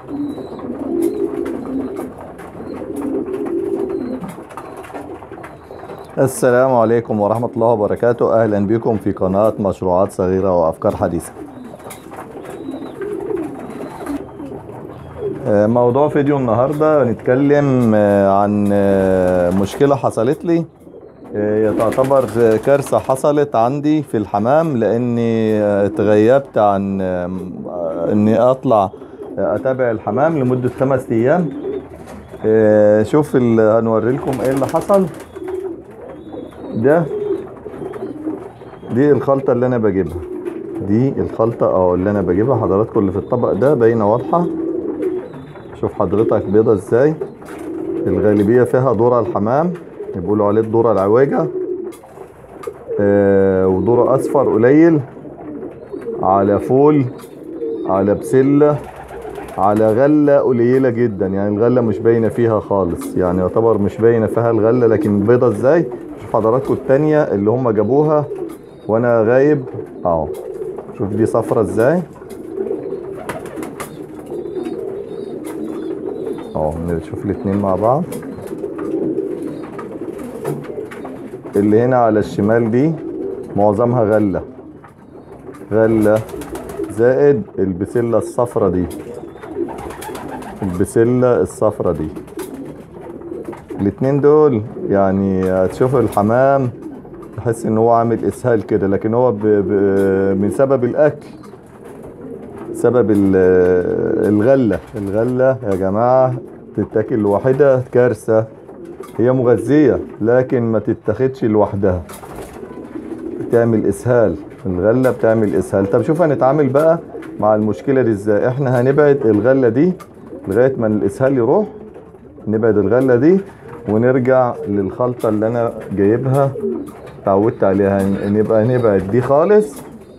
السلام عليكم ورحمة الله وبركاته أهلا بكم في قناة مشروعات صغيرة وأفكار حديثة آه، موضوع فيديو النهاردة نتكلم آه، عن آه، مشكلة حصلت لي هي تعتبر كارثة حصلت عندي في الحمام لأني اتغيبت عن إني أطلع أتابع الحمام لمدة خمس أيام شوف ال- هنوري لكم إيه اللي حصل ده دي الخلطة اللي انا بجيبها دي الخلطة اه اللي انا بجيبها حضراتكم اللي في الطبق ده باينة واضحة شوف حضرتك بيضة ازاي الغالبية فيها ذرة الحمام بيقولوا عليه الذرة العواجة آه وذرة اصفر قليل على فول على بسلة على غلة قليلة جدا يعني الغلة مش باينة فيها خالص يعني يعتبر مش باينة فيها الغلة لكن بيضة ازاي شوف حضراتكم التانية اللي هم جابوها وانا غايب اهو شوف دي صفرة ازاي اهو نشوف الاتنين مع بعض اللي هنا على الشمال دي معظمها غلة غلة زائد البسلة الصفرة دي البسلة الصفرة دي الاتنين دول يعني هتشوف الحمام تحس ان هو عامل اسهال كده لكن هو ب... ب... من سبب الاكل سبب ال- الغلة الغلة يا جماعة تتاكل لوحدها كارثة هي مغذية لكن ما تتاخدش لوحدها بتعمل اسهال الغلة بتعمل اسهال طب شوف هنتعامل بقى مع المشكلة دي ازاي احنا هنبعد الغلة دي لغاية ما الاسهال يروح نبعد الغلة دي ونرجع للخلطة اللي انا جايبها اتعودت عليها نبقى نبعد دي خالص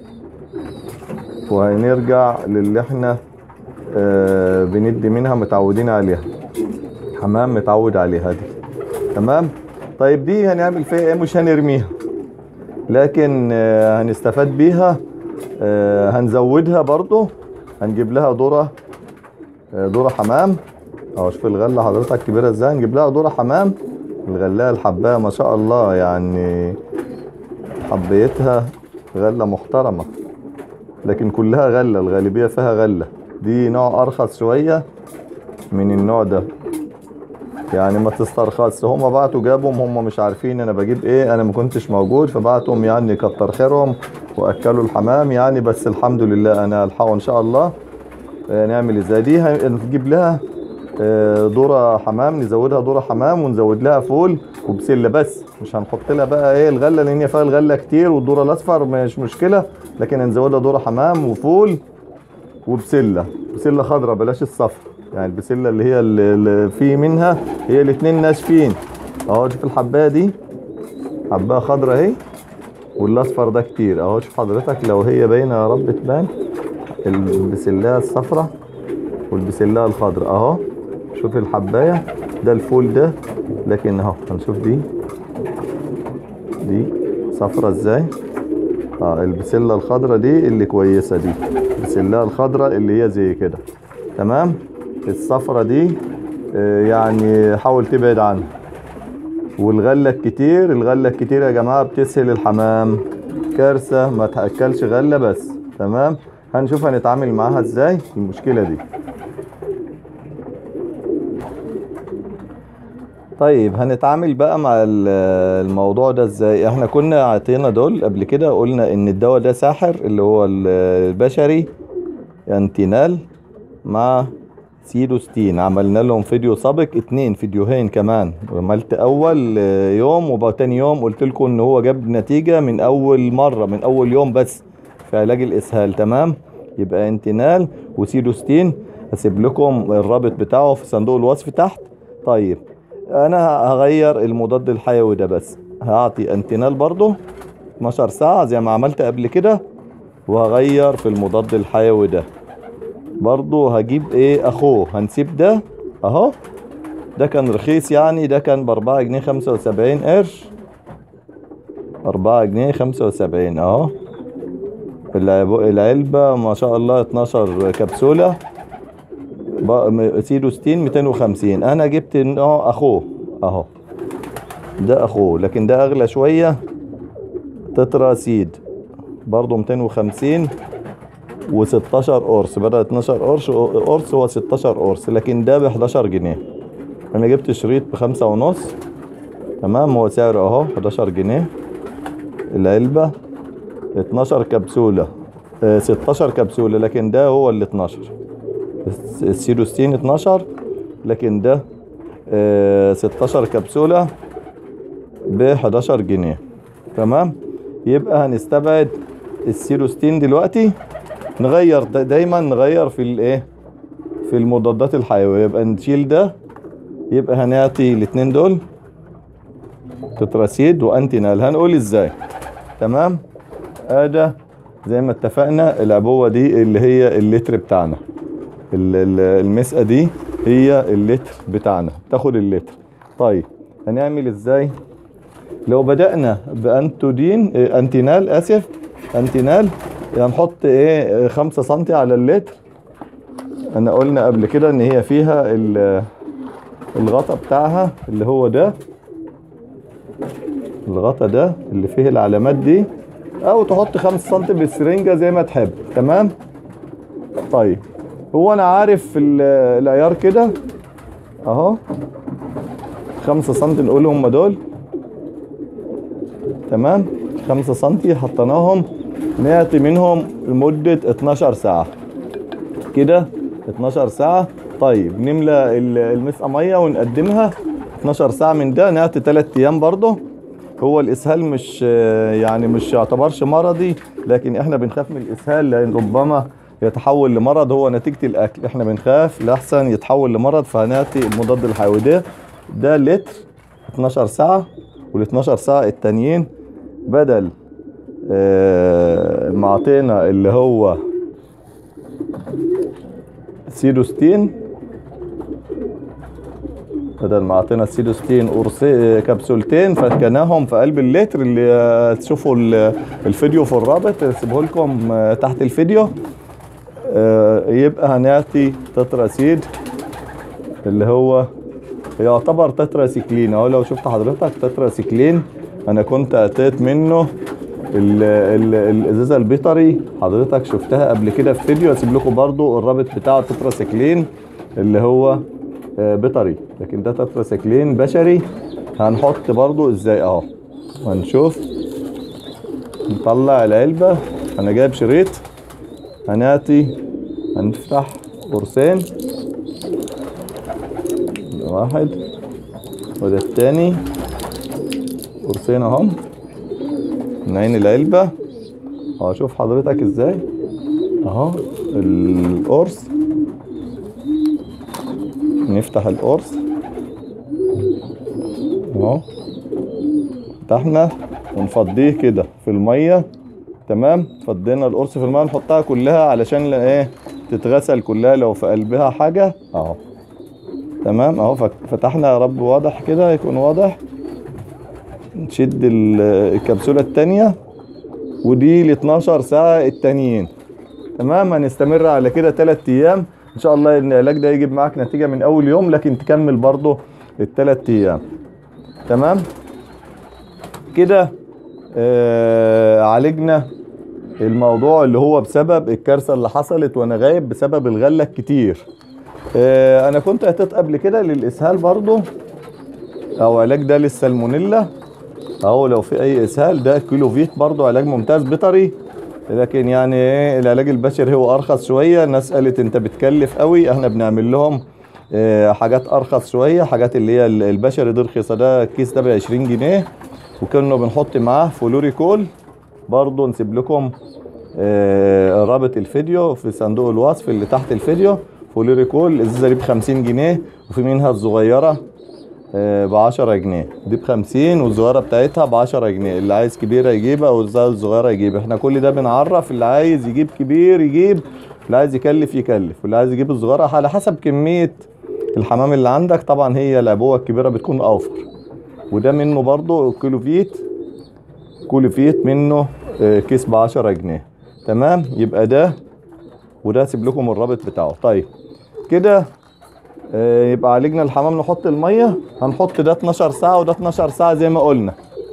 وهنرجع للي احنا آه بندي منها متعودين عليها حمام متعود عليها دي تمام طيب دي هنعمل فيها ايه مش هنرميها لكن آه هنستفاد بيها آه هنزودها برضو هنجيب لها ذرة آه، ذرة حمام اهو شوف الغلة حضرتك كبيرة ازاي نجيب لها ذرة حمام الغلاية الحباية ما شاء الله يعني حبيتها غلة محترمة لكن كلها غلة الغالبية فيها غلة دي نوع أرخص شوية من النوع ده يعني ما تسترخصش هما بعتوا جابهم هما مش عارفين انا بجيب ايه انا ما كنتش موجود فبعتهم يعني كتر خيرهم واكلوا الحمام يعني بس الحمد لله انا الحقه ان شاء الله آه، نعمل ازاي دي هنجيب لها آه، ذرة حمام نزودها ذرة حمام ونزود لها فول وبسلة بس مش هنحط لها بقى ايه الغلة لان هي فيها الغلة كتير والذرة الاصفر مش مشكلة لكن هنزودها ذرة حمام وفول وبسلة بسلة خضراء بلاش الصفر يعني البسلة اللي هي اللي اللي في منها هي الاتنين ناشفين اهو شوف الحباية دي حباية خضراء اهي والاصفر ده كتير اهو شوف حضرتك لو هي باينة يا رب تبان البسلة الصفرة والبسلة الخضراء اهو شوف الحباية ده الفول ده لكن اهو هنشوف دي دي صفرة ازاي اه البسلة الخضراء دي اللي كويسة دي البسلة الخضراء اللي هي زي كده تمام الصفرة دي آه، يعني حاول تبعد عنها والغلة الكتير الغلة الكتير يا جماعة بتسهل الحمام كارثة ما تأكلش غلة بس تمام هنشوف هنتعامل معاها ازاي المشكلة دي طيب هنتعامل بقى مع ال- الموضوع ده ازاي احنا كنا عطينا دول قبل كده قلنا ان الدواء ده ساحر اللي هو ال- البشري انتينال مع سيدوستين عملنا لهم فيديو سابق اتنين فيديوهين كمان عملت اول آه، يوم وتاني يوم قلت لكم ان هو جاب نتيجة من اول مرة من اول يوم بس في علاج الاسهال تمام يبقى انتينال وسيدوستين هسيب لكم الرابط بتاعه في صندوق الوصف تحت طيب انا هغير المضاد الحيوي ده بس هعطي انتينال برضو 12 ساعة زي ما عملت قبل كده وهغير في المضاد الحيوي ده برضو هجيب ايه اخوه هنسيب ده اهو ده كان رخيص يعني ده كان باربعة جنيه خمسة وسبعين قرش أربعة جنيه خمسة وسبعين اهو العب- العلبة ما شاء الله اتناشر كبسولة بقى م- سيدوستين 250 انا جبت نوع اخوه اهو ده اخوه لكن ده اغلى شويه تتراسيد برضه 250 و16 قرص بدل 12 قرص قرص هو 16 قرص لكن ده ب 11 جنيه انا جبت شريط بخمسة ونص تمام هو سعره اهو 11 جنيه العلبة 12 كبسولة آه، 16 كبسولة لكن ده هو ال 12 الس- السيروستين 12 لكن ده آه، 16 كبسولة ب 11 جنيه تمام يبقى هنستبعد السيروستين دلوقتي نغير دا دايما نغير في الايه في المضادات الحيوية يبقى نشيل ده يبقى هنعطي الاتنين دول تتراسيد وانتينال هنقول ازاي تمام ادي زي ما اتفقنا العبوة دي اللي هي اللتر بتاعنا ال- ال- المسقة دي هي اللتر بتاعنا تاخد اللتر طيب هنعمل ازاي لو بدأنا بأنتودين إيه، أنتينال آسف أنتينال هنحط إيه خمسة سنتي على اللتر أنا قلنا قبل كده إن هي فيها ال- الغطا بتاعها اللي هو ده الغطا ده اللي فيه العلامات دي أو تحط خمسة سنتي بالسرنجة زي ما تحب تمام طيب هو أنا عارف ال- العيار كده أهو خمسة سنتي نقول هم دول تمام خمسة سنتي حطيناهم نعطي منهم لمدة 12 ساعة كده 12 ساعة طيب نملى ال- المسقة مية ونقدمها 12 ساعة من ده نعطي 3 أيام برضه هو الإسهال مش يعني مش يعتبرش مرضي لكن احنا بنخاف من الإسهال لأن ربما يتحول لمرض هو نتيجة الأكل احنا بنخاف لأحسن يتحول لمرض فهنعطي المضاد الحيوي ده ده لتر 12 ساعة وال 12 ساعة التانيين بدل آه، ما عطينا اللي هو سيدوستين بدل ما عطينا السيدوستين قرصي كبسولتين فكناهم في قلب اللتر اللي آه، تشوفوا ال- الفيديو في الرابط اسيبه لكم آه، تحت الفيديو آه، يبقى هنعطي تتراسيد اللي هو يعتبر تتراسيكلين اهو لو شفت حضرتك تتراسيكلين انا كنت اتيت منه ال ال الازازه البيطري حضرتك شفتها قبل كده في فيديو اسيب لكم برضو الرابط بتاع التتراسيكلين اللي هو آه، بيطري لكن ده تتراسيكلين بشري هنحط برضو ازاي اهو هنشوف نطلع العلبه انا جايب شريط هناتي هنفتح قرصين ده واحد وده التاني قرصين اهم من عين العلبة اهو شوف حضرتك ازاي اهو القرص نفتح القرص اهو فتحنا ونفضيه كده في المية تمام فضينا القرص في المية نحطها كلها علشان ايه تتغسل كلها لو في قلبها حاجة اهو تمام اهو فك- فتحنا يا رب واضح كده يكون واضح نشد ال- الكبسولة التانية ودي ال 12 ساعة التانيين تمام هنستمر على كده تلات ايام ان شاء الله ان العلاج ده يجيب معاك نتيجة من اول يوم لكن تكمل برضه التلات ايام تمام كده آه عالجنا الموضوع اللي هو بسبب الكارثة اللي حصلت وانا غايب بسبب الغلة الكتير آه انا كنت اتيت قبل كده للاسهال برضه او علاج ده للسالمونيلا اهو لو في اي اسهال ده كيلو فيت برضه علاج ممتاز بيطري لكن يعني ايه العلاج البشري هو ارخص شويه الناس قالت انت بتكلف قوي احنا بنعمل لهم آه، حاجات ارخص شويه حاجات اللي هي ال- البشري دي رخيصه ده الكيس ده ب 20 جنيه وكنا بنحط معاه فلوريكول برضه نسيب لكم آه، رابط الفيديو في صندوق الوصف اللي تحت الفيديو فلوريكول الازازه دي ب 50 جنيه وفي منها الصغيره ب 10 جنيه دي ب 50 والصغيره بتاعتها ب 10 جنيه اللي عايز كبيره يجيبها والزي الصغيره يجيب احنا كل ده بنعرف اللي عايز يجيب كبير يجيب اللي عايز يكلف يكلف واللي عايز يجيب الصغيره على حسب كميه الحمام اللي عندك طبعا هي العبوه الكبيره بتكون اوفر وده منه برضو كيلو فيت كيلو فيت منه آه، كيس ب 10 جنيه تمام يبقى ده وده هسيب لكم الرابط بتاعه طيب كده آه، يبقى عالجنا الحمام نحط الميه هنحط ده 12 ساعه وده 12 ساعه زي ما قلنا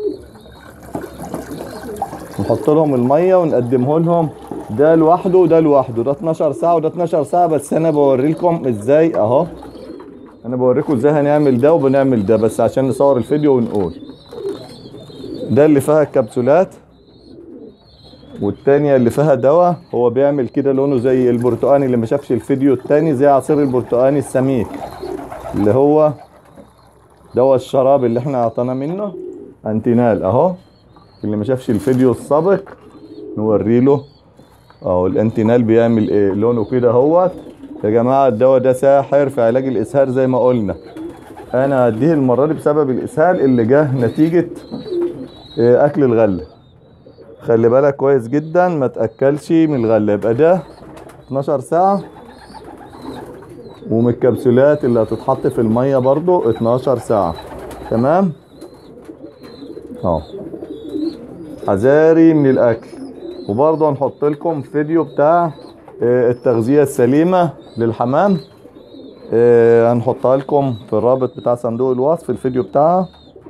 نحط لهم الميه ونقدمه لهم ده لوحده وده لوحده ده 12 ساعه وده 12 ساعه بس انا بوري لكم ازاي اهو انا بوريكم ازاي هنعمل ده وبنعمل ده بس عشان نصور الفيديو ونقول ده اللي فيها الكبسولات والتانية اللي فيها دواء هو بيعمل كده لونه زي البرتقاني اللي ما شافش الفيديو التاني زي عصير البرتقاني السميك اللي هو دواء الشراب اللي احنا اعطانا منه انتينال اهو اللي ما شافش الفيديو السابق نوري له اهو الانتينال بيعمل ايه لونه كده اهوت يا جماعه الدواء ده ساحر في علاج الاسهال زي ما قلنا انا هديه المره دي بسبب الاسهال اللي جه نتيجه إيه، اكل الغله خلي بالك كويس جدا ما تاكلش من الغله يبقى ده 12 ساعه ومن الكبسولات اللي هتتحط في الميه برضو 12 ساعه تمام اهو حذاري من الاكل وبرضه هنحط لكم فيديو بتاع آه، التغذيه السليمه للحمام آه، هنحطها لكم في الرابط بتاع صندوق الوصف الفيديو بتاعها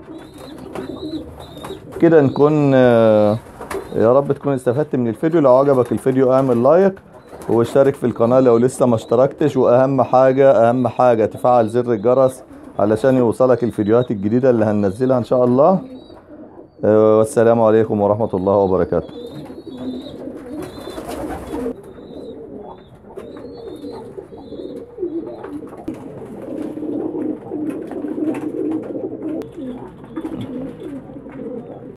كده نكون آه، يا رب تكون استفدت من الفيديو لو عجبك الفيديو اعمل لايك واشترك في القناة لو لسه ما اشتركتش واهم حاجة اهم حاجة تفعل زر الجرس علشان يوصلك الفيديوهات الجديدة اللي هننزلها ان شاء الله آه، والسلام عليكم ورحمة الله وبركاته